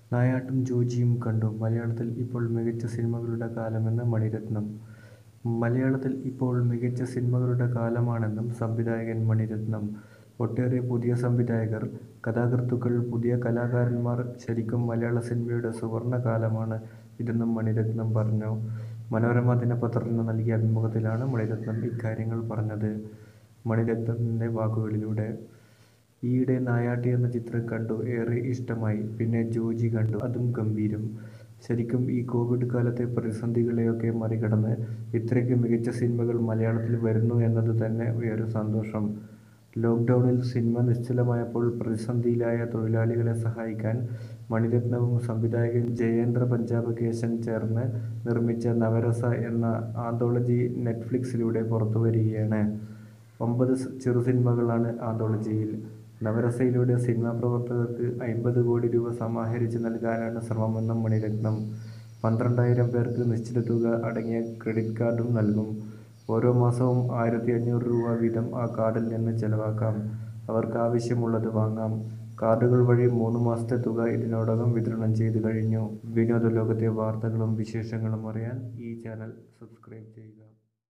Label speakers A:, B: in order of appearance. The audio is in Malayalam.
A: നായാട്ടും ജോജിയും കണ്ടു മലയാളത്തിൽ ഇപ്പോൾ മികച്ച സിനിമകളുടെ കാലമെന്ന് മണിരത്നം മലയാളത്തിൽ ഇപ്പോൾ മികച്ച സിനിമകളുടെ കാലമാണെന്നും സംവിധായകൻ മണിരത്നം ഒട്ടേറെ പുതിയ സംവിധായകർ കഥാകൃത്തുക്കൾ പുതിയ കലാകാരന്മാർ ശരിക്കും മലയാള സിനിമയുടെ സുവർണ്ണകാലമാണ് ഇതെന്നും മണിരത്നം പറഞ്ഞു മനോരമ ദിനപത്രത്തിന് നൽകിയ അഭിമുഖത്തിലാണ് മണിരത്നം ഇക്കാര്യങ്ങൾ പറഞ്ഞത് മണിരത്നത്തിൻ്റെ വാക്കുകളിലൂടെ ഈയിടെ നായാട്ട് എന്ന ചിത്രം കണ്ടു ഏറെ ഇഷ്ടമായി പിന്നെ ജോജി കണ്ടു അതും ഗംഭീരം ശരിക്കും ഈ കോവിഡ് കാലത്തെ പ്രതിസന്ധികളെയൊക്കെ മറികടന്ന് ഇത്രയ്ക്ക് മികച്ച സിനിമകൾ മലയാളത്തിൽ വരുന്നു എന്നത് തന്നെ ഒരു സന്തോഷം ലോക്ക്ഡൗണിൽ സിനിമ നിശ്ചലമായപ്പോൾ പ്രതിസന്ധിയിലായ തൊഴിലാളികളെ സഹായിക്കാൻ മണിരത്നവും സംവിധായകൻ ജയേന്ദ്ര പഞ്ചാബ് കേശൻ ചേർന്ന് നിർമ്മിച്ച നവരസ എന്ന ആന്തോളജി നെറ്റ്ഫ്ലിക്സിലൂടെ പുറത്തുവരികയാണ് ഒമ്പത് ചെറു സിനിമകളാണ് ആന്തോളജിയിൽ നവരസയിലൂടെ സിനിമാ പ്രവർത്തകർക്ക് അമ്പത് കോടി രൂപ സമാഹരിച്ച് നൽകാനാണ് ശ്രമമെന്നും മണിരത്നം പന്ത്രണ്ടായിരം പേർക്ക് നിശ്ചിത തുക അടങ്ങിയ ക്രെഡിറ്റ് കാർഡും നൽകും ഓരോ മാസവും ആയിരത്തി അഞ്ഞൂറ് രൂപ വീതം ആ കാർഡിൽ നിന്ന് ചെലവാക്കാം അവർക്ക് ആവശ്യമുള്ളത് വാങ്ങാം കാർഡുകൾ വഴി മൂന്ന് മാസത്തെ തുക ഇതിനോടകം വിതരണം ചെയ്തു കഴിഞ്ഞു വിനോദ ലോകത്തെ വാർത്തകളും വിശേഷങ്ങളും അറിയാൻ ഈ ചാനൽ സബ്സ്ക്രൈബ് ചെയ്യുക